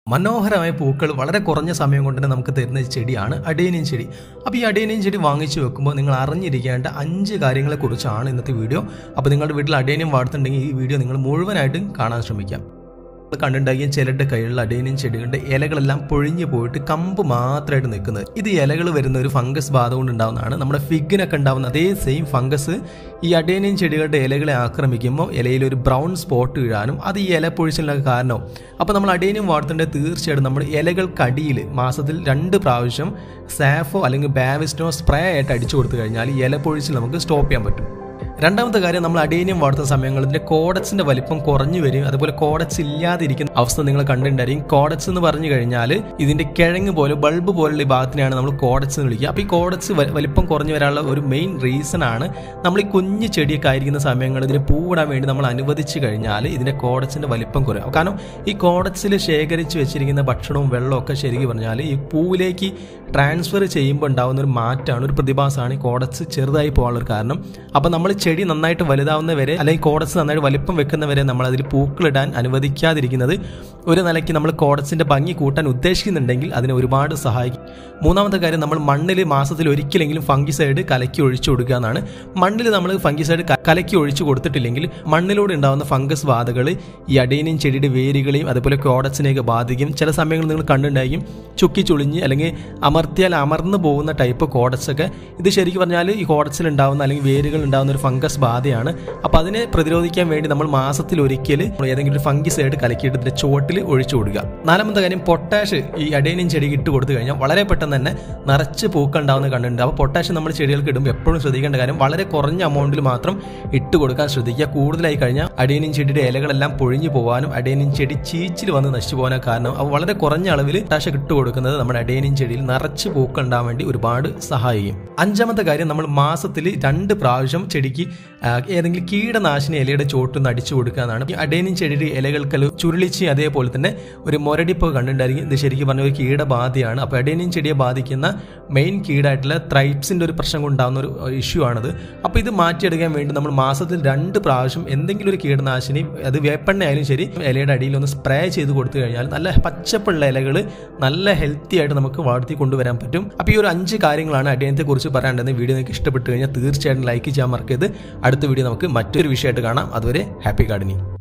മനോഹരമായ പൂക്കൾ വളരെ കുറഞ്ഞ സമയം കൊണ്ട് തന്നെ നമുക്ക് തരുന്ന ചെടിയാണ് അഡേനിയൻ ചെടി അപ്പോൾ ഈ അഡേനിയൻ ചെടി വാങ്ങിച്ചു വെക്കുമ്പോൾ നിങ്ങൾ അറിഞ്ഞിരിക്കേണ്ട അഞ്ച് കാര്യങ്ങളെക്കുറിച്ചാണ് ഇന്നത്തെ വീഡിയോ അപ്പോൾ നിങ്ങളുടെ വീട്ടിൽ അഡേനിയം വളർത്തുന്നുണ്ടെങ്കിൽ ഈ വീഡിയോ നിങ്ങൾ മുഴുവനായിട്ടും കാണാൻ ശ്രമിക്കാം കണ്ടുണ്ടാക്കിയ ചിലരുടെ കയ്യിലുള്ള അഡേനിയൻ ചെടികളുടെ ഇലകളെല്ലാം പൊഴിഞ്ഞു പോയിട്ട് കമ്പ് മാത്രമായിട്ട് നിൽക്കുന്നത് ഇത് ഇലകൾ വരുന്ന ഒരു ഫംഗസ് ബാധ കൊണ്ട് ഉണ്ടാവുന്നതാണ് നമ്മുടെ ഫിഗിനൊക്കെ ഉണ്ടാവുന്ന അതേ സെയിം ഫംഗസ് ഈ അഡേനിയൻ ചെടികളുടെ ഇലകളെ ആക്രമിക്കുമ്പോൾ ഇലയിൽ ഒരു ബ്രൗൺ സ്പോട്ട് വീഴാനും അത് ഈ ഇല പൊഴിച്ചിലൊക്കെ കാരണവും അപ്പോൾ നമ്മൾ അഡേനിയം വളർത്തേണ്ടത് തീർച്ചയായിട്ടും നമ്മൾ ഇലകൾക്കടിയിൽ മാസത്തിൽ രണ്ട് പ്രാവശ്യം സാഫോ അല്ലെങ്കിൽ ബാവിസ്റ്റോ സ്പ്രേ ആയിട്ട് അടിച്ചു കൊടുത്തു കഴിഞ്ഞാൽ ഈ ഇല പൊഴിച്ചിൽ നമുക്ക് സ്റ്റോപ്പ് ചെയ്യാൻ പറ്റും രണ്ടാമത്തെ കാര്യം നമ്മൾ അഡേനിയം വളർത്തുന്ന സമയങ്ങളിൽ ഇതിന്റെ കോഡക്സിന്റെ വലിപ്പം കുറഞ്ഞു വരും അതുപോലെ കോഡക്സ് ഇല്ലാതിരിക്കുന്ന അവസ്ഥ നിങ്ങൾ കണ്ടിട്ടുണ്ടായിരിക്കും കോഡക്സ് എന്ന് പറഞ്ഞു കഴിഞ്ഞാൽ ഇതിന്റെ കിഴങ്ങ് പോലെ ബൾബ് പോലുള്ള ഈ ഭാഗത്തിനെയാണ് നമ്മൾ കോഡക്സ് എന്ന് വിളിക്കുക അപ്പോൾ ഈ കോഡക്സ് വലിപ്പം കുറഞ്ഞു വരാനുള്ള ഒരു മെയിൻ റീസൺ ആണ് നമ്മൾ ഈ കുഞ്ഞു ചെടിയൊക്കെ ആയിരിക്കുന്ന സമയങ്ങളിൽ ഇതിന് പൂവിടാൻ വേണ്ടി നമ്മൾ അനുവദിച്ചു കഴിഞ്ഞാൽ ഇതിന്റെ കോഡക്സിന്റെ വലിപ്പം കുറയും കാരണം ഈ കോഡക്സിൽ ശേഖരിച്ച് വെച്ചിരിക്കുന്ന ഭക്ഷണവും വെള്ളവും ഒക്കെ ശരിക്കും പറഞ്ഞാൽ ഈ പൂവിലേക്ക് ട്രാൻസ്ഫർ ചെയ്യുമ്പോൾ ഉണ്ടാകുന്ന ഒരു മാറ്റമാണ് ഒരു പ്രതിഭാസമാണ് ഈ കോഡക്സ് ചെറുതായി പോകാനുള്ള ഒരു കാരണം അപ്പോൾ നമ്മൾ ചെടി നന്നായിട്ട് വലുതാവുന്ന വരെ അല്ലെങ്കിൽ കോഡക്സ് നന്നായിട്ട് വലിപ്പം വെക്കുന്ന വരെ നമ്മൾ അതിൽ പൂക്കളിടാൻ അനുവദിക്കാതിരിക്കുന്നത് ഒരു നിലയ്ക്ക് നമ്മൾ കോഡക്സിന്റെ ഭംഗി കൂട്ടാൻ ഉദ്ദേശിക്കുന്നുണ്ടെങ്കിൽ അതിനെ ഒരുപാട് സഹായിക്കും മൂന്നാമത്തെ കാര്യം നമ്മൾ മണ്ണിൽ മാസത്തിൽ ഒരിക്കലെങ്കിലും ഫംഗിസൈഡ് കലക്കി ഒഴിച്ചു കൊടുക്കുക എന്നാണ് മണ്ണിൽ നമ്മൾ ഫംഗിസൈഡ് കലക്കി ഒഴിച്ചു കൊടുത്തിട്ടില്ലെങ്കിൽ മണ്ണിലൂടെ ഉണ്ടാകുന്ന ഫംഗസ് ബാധകൾ ഈ അടേനിയൻ ചെടിയുടെ വേരുകളെയും അതുപോലെ കോഡക്സിനെയൊക്കെ ബാധിക്കും ചില സമയങ്ങളിൽ നിങ്ങൾ കണ്ടുണ്ടായിരിക്കും ചുക്കി ചുളിഞ്ഞ് അല്ലെങ്കിൽ അമർത്തിയാൽ അമർന്നു പോകുന്ന ടൈപ്പ് കോഡക്സ് ഒക്കെ ഇത് ശരിക്കും പറഞ്ഞാൽ ഈ കോഡക്സിൽ ഉണ്ടാകുന്ന അല്ലെങ്കിൽ വേരുകൾ ഉണ്ടാകുന്ന ഒരു ഫംഗസ് ബാധയാണ് അപ്പോൾ അതിനെ പ്രതിരോധിക്കാൻ വേണ്ടി നമ്മൾ മാസത്തിൽ ഒരിക്കൽ ഏതെങ്കിലും ഒരു ഫംഗിസൈഡ് കലക്കിയിട്ട് ഇതിന്റെ ചുവട്ടിൽ ഒഴിച്ചു കൊടുക്കുക നാലാമത്തെ കാര്യം പൊട്ടാഷ് ഈ അടേനിയൻ ചെടിക്ക് ഇട്ട് കൊടുത്തു കഴിഞ്ഞാൽ വളരെ പെട്ടെന്ന് തന്നെ നിറച്ച് പൂക്കൾ ഉണ്ടാവുന്ന കണ്ടിട്ടുണ്ട് അപ്പോൾ പൊട്ടാഷ് നമ്മൾ ചെടികൾക്ക് ഇടുമ്പോൾ എപ്പോഴും ശ്രദ്ധിക്കേണ്ട കാര്യം വളരെ കുറഞ്ഞ എമൗണ്ടിൽ മാത്രം ഇട്ട് കൊടുക്കാൻ ശ്രദ്ധിക്കുക കൂടുതലായി കഴിഞ്ഞാൽ അടേനിയൻ ചെടിയുടെ ഇലകളെല്ലാം പൊഴിഞ്ഞു പോകാനും അടേനിയൻ ചെടി ചീച്ചിൽ വന്ന് നശിച്ചു പോകാനോ കാരണം അപ്പോൾ വളരെ കുറഞ്ഞ അളവിൽ പൊട്ടാഷ് ഇട്ട് കൊടുക്കുന്നത് നമ്മുടെ അടേനിയൻ ചെടിയിൽ നിറച്ച് പൂക്കൾ ഉണ്ടാവാൻ വേണ്ടി ഒരുപാട് സഹായിക്കും അഞ്ചാമത്തെ കാര്യം നമ്മൾ മാസത്തിൽ രണ്ട് പ്രാവശ്യം ചെടിക്ക് ഏതെങ്കിലും കീടനാശിനി ഇലയുടെ ചോട്ടൊന്ന് അടിച്ചു കൊടുക്കുക എന്നാണ് ഈ അടേനിയൻ ചെടിയുടെ ഇലകൾക്ക് ചുരുളിച്ച് അതേപോലെ തന്നെ ഒരു മുരടിപ്പ് കണ്ടിട്ടുണ്ടായിരിക്കും ഇത് ശരിക്കും പറഞ്ഞ ഒരു കീടബാധയാണ് അപ്പോൾ അടേനിയൻ ചെടിയെ ബാധിക്കുന്ന മെയിൻ കീടായിട്ടുള്ള ത്രൈപ്സിന്റെ ഒരു പ്രശ്നം കൊണ്ടാകുന്ന ഒരു ഇഷ്യൂ ആണത് അപ്പോൾ ഇത് മാറ്റിയെടുക്കാൻ വേണ്ടി നമ്മൾ മാസത്തിൽ രണ്ട് പ്രാവശ്യം എന്തെങ്കിലും ഒരു കീടനാശിനി അത് വേപ്പെണ്ണ ആയാലും ശരി ഇലയുടെ അടിയിൽ ഒന്ന് സ്പ്രേ ചെയ്ത് കൊടുത്തു കഴിഞ്ഞാൽ നല്ല പച്ചപ്പുള്ള ഇലകൾ നല്ല ഹെൽത്തി ആയിട്ട് നമുക്ക് വളർത്തി കൊണ്ടുവരാൻ പറ്റും അപ്പോൾ ഈ ഒരു അഞ്ച് കാര്യങ്ങളാണ് അടയനത്തെ കുറിച്ച് പറയാനുണ്ടെന്ന് വീഡിയോ നിങ്ങൾക്ക് ഇഷ്ടപ്പെട്ട് കഴിഞ്ഞാൽ തീർച്ചയായിട്ടും ലൈക്ക് ചെയ്യാൻ മറക്കരുത് അടുത്ത വീഡിയോ നമുക്ക് മറ്റൊരു വിഷയമായിട്ട് കാണാം അതുവരെ ഹാപ്പി ഗാർഡനിങ്